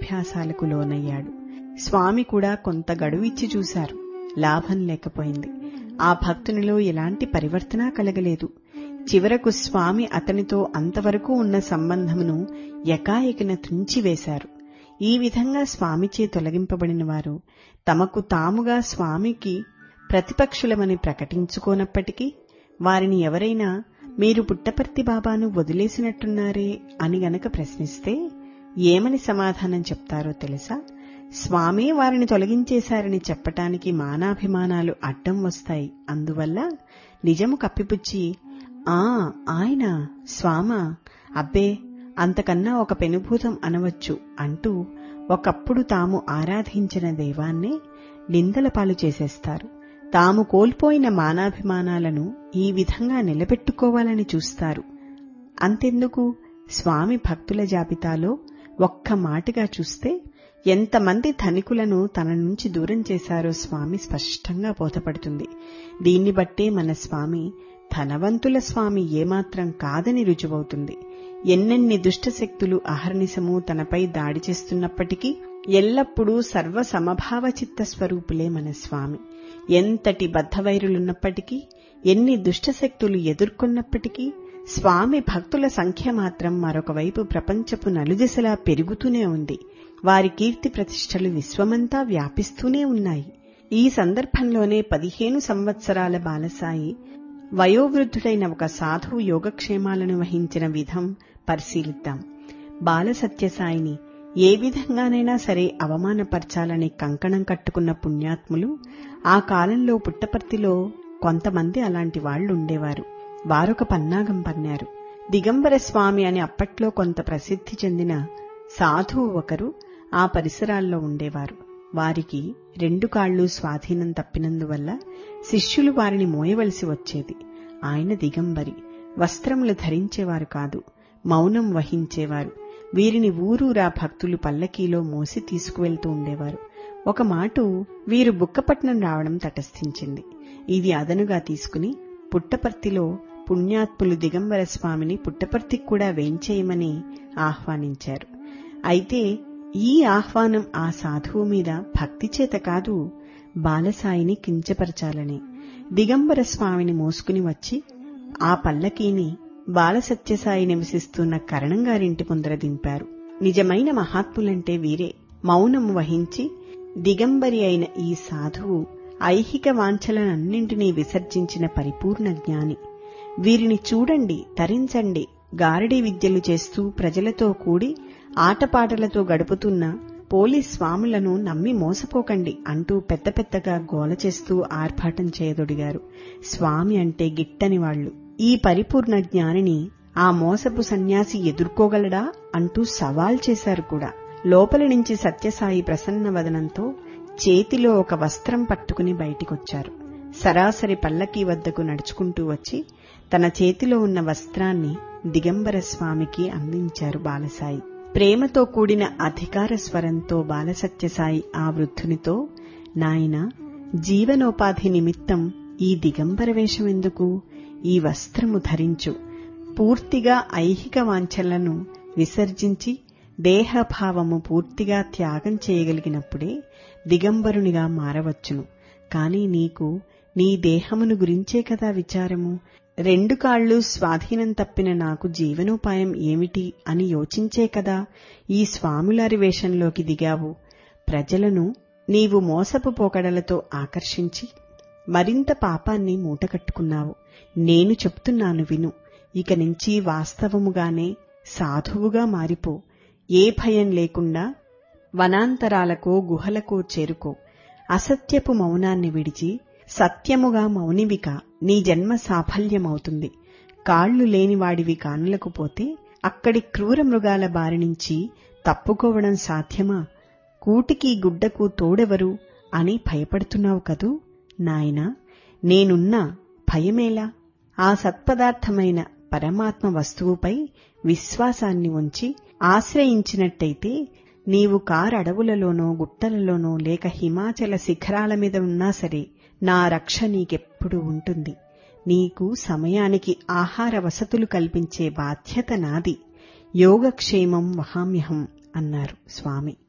యోగాభ్యాసాలకు లోనయ్యాడు స్వామి కూడా కొంత గడువిచ్చి చూశారు లాభం లేకపోయింది ఆ భక్తునిలో ఎలాంటి పరివర్తన కలగలేదు చివరకు స్వామి అతనితో అంతవరకు ఉన్న సంబంధమును ఎకాఎకిన తుంచివేశారు ఈ విధంగా స్వామిచే తొలగింపబడిన వారు తమకు తాముగా స్వామికి ప్రతిపక్షులమని ప్రకటించుకోనప్పటికీ వారిని ఎవరైనా మీరు పుట్టపర్తి బాబాను వదిలేసినట్టున్నారే అని గనక ప్రశ్నిస్తే ఏమని సమాధానం చెప్తారో తెలుసా స్వామి వారిని తొలగించేశారని చెప్పటానికి మానాభిమానాలు అడ్డం వస్తాయి అందువల్ల నిజము కప్పిపుచ్చి ఆ ఆయన స్వామ అబ్బే అంతకన్నా ఒక పెనుభూతం అనవచ్చు అంటూ ఒకప్పుడు తాము ఆరాధించిన దైవాన్నే నిందల పాలు చేసేస్తారు తాము కోల్పోయిన మానాభిమానాలను ఈ విధంగా నిలబెట్టుకోవాలని చూస్తారు అంతెందుకు స్వామి భక్తుల జాబితాలో ఒక్క మాటిగా చూస్తే ఎంతమంది ధనికులను తన నుంచి దూరం చేశారో స్వామి స్పష్టంగా బోధపడుతుంది దీన్ని బట్టే మన స్వామి ధనవంతుల స్వామి ఏమాత్రం కాదని రుజువవుతుంది ఎన్నెన్ని దుష్టశక్తులు అహర్నిశము తనపై దాడి చేస్తున్నప్పటికీ ఎల్లప్పుడూ సర్వ సమభావ చిత్త స్వరూపులే మన స్వామి ఎంతటి బద్ధవైరులున్నప్పటికీ ఎన్ని దుష్టశక్తులు ఎదుర్కొన్నప్పటికీ స్వామి భక్తుల సంఖ్య మాత్రం మరొక వైపు ప్రపంచపు నలుదిశలా పెరుగుతూనే ఉంది వారి కీర్తి ప్రతిష్టలు విశ్వమంతా వ్యాపిస్తూనే ఉన్నాయి ఈ సందర్భంలోనే పదిహేను సంవత్సరాల బాలసాయి వయోవృద్ధుడైన ఒక సాధువు యోగక్షేమాలను వహించిన విధం పరిశీలిద్దాం బాల సత్యసాయిని ఏ విధంగానైనా సరే అవమానపరచాలని కంకణం కట్టుకున్న పుణ్యాత్ములు ఆ కాలంలో పుట్టపర్తిలో కొంతమంది అలాంటి వాళ్లు ఉండేవారు వారొక పన్నాగం పన్నారు దిగంబర స్వామి అని అప్పట్లో కొంత ప్రసిద్ధి చెందిన సాధువు ఒకరు ఆ పరిసరాల్లో ఉండేవారు వారికి రెండు కాళ్లు స్వాధీనం తప్పినందువల్ల శిష్యులు వారిని మోయవలసి వచ్చేది ఆయన దిగంబరి వస్త్రములు ధరించేవారు కాదు మౌనం వహించేవారు వీరిని ఊరూరా భక్తులు పల్లకీలో మోసి తీసుకువెళ్తూ ఉండేవారు ఒక మాటు వీరు బుక్కపట్నం రావడం తటస్థించింది ఇది అదనుగా తీసుకుని పుట్టపర్తిలో పుణ్యాత్ములు దిగంబర స్వామిని పుట్టపర్తికి కూడా వేంచేయమని ఆహ్వానించారు అయితే ఈ ఆహ్వానం ఆ సాధువు మీద భక్తి చేత కాదు బాలసాయిని కించపరచాలని దిగంబర స్వామిని మోసుకుని వచ్చి ఆ పల్లకీని బాలసత్యసాయి నివసిస్తున్న కరణంగారింటి ముందర దింపారు నిజమైన మహాత్ములంటే వీరే మౌనం వహించి దిగంబరి అయిన ఈ సాధువు ఐహిక వాంఛలనన్నింటినీ విసర్జించిన పరిపూర్ణ జ్ఞాని వీరిని చూడండి తరించండి గారడీ విద్యలు చేస్తూ ప్రజలతో కూడి ఆటపాటలతో గడుపుతున్న పోలీస్ స్వాములను నమ్మి మోసపోకండి అంటూ పెద్ద పెద్దగా గోల చేస్తూ ఆర్భాటం చేయదొడిగారు స్వామి అంటే గిట్టని వాళ్లు ఈ పరిపూర్ణ జ్ఞానిని ఆ మోసపు సన్యాసి ఎదుర్కోగలడా అంటూ సవాల్ చేశారు కూడా లోపలి నుంచి సత్యసాయి ప్రసన్న వదనంతో చేతిలో ఒక వస్త్రం పట్టుకుని బయటికొచ్చారు సరాసరి పల్లకీ వద్దకు నడుచుకుంటూ వచ్చి తన చేతిలో ఉన్న వస్త్రాన్ని దిగంబర స్వామికి అందించారు బాలసాయి ప్రేమతో కూడిన అధికార స్వరంతో బాలసత్యసాయి ఆ వృద్ధునితో నాయన జీవనోపాధి నిమిత్తం ఈ దిగంబర వేషమెందుకు ఈ వస్త్రము ధరించు పూర్తిగా ఐహిక వాంఛలను విసర్జించి దేహభావము పూర్తిగా త్యాగం చేయగలిగినప్పుడే దిగంబరునిగా మారవచ్చును కాని నీకు నీ దేహమును గురించే కదా విచారము రెండు కాళ్లు స్వాధీనం తప్పిన నాకు జీవనోపాయం ఏమిటి అని యోచించే కదా ఈ స్వాములారి వేషంలోకి దిగావు ప్రజలను నీవు మోసపు పోకడలతో ఆకర్షించి మరింత పాపాన్ని మూటకట్టుకున్నావు నేను చెప్తున్నాను విను ఇక నుంచి వాస్తవముగానే సాధువుగా మారిపో ఏ భయం లేకుండా వనాంతరాలకో గుహలకో చేరుకో అసత్యపు మౌనాన్ని విడిచి సత్యముగా మౌనివిక నీ జన్మ సాఫల్యమవుతుంది కాళ్లు లేనివాడివి కానులకు పోతే అక్కడి క్రూర మృగాల బారి నుంచి తప్పుకోవడం సాధ్యమా కూటికి గుడ్డకు తోడెవరు అని భయపడుతున్నావు కదూ నాయనా నేనున్నా భయమేలా ఆ సత్పదార్థమైన పరమాత్మ వస్తువుపై విశ్వాసాన్ని ఉంచి ఆశ్రయించినట్టయితే నీవు కారడవులలోనో గుట్టలలోనో లేక హిమాచల శిఖరాల మీద ఉన్నా సరే నా రక్ష నీకెప్పుడు ఉంటుంది నీకు సమయానికి ఆహార వసతులు కల్పించే బాధ్యత నాది యోగక్షేమం వహామ్యహం అన్నారు స్వామి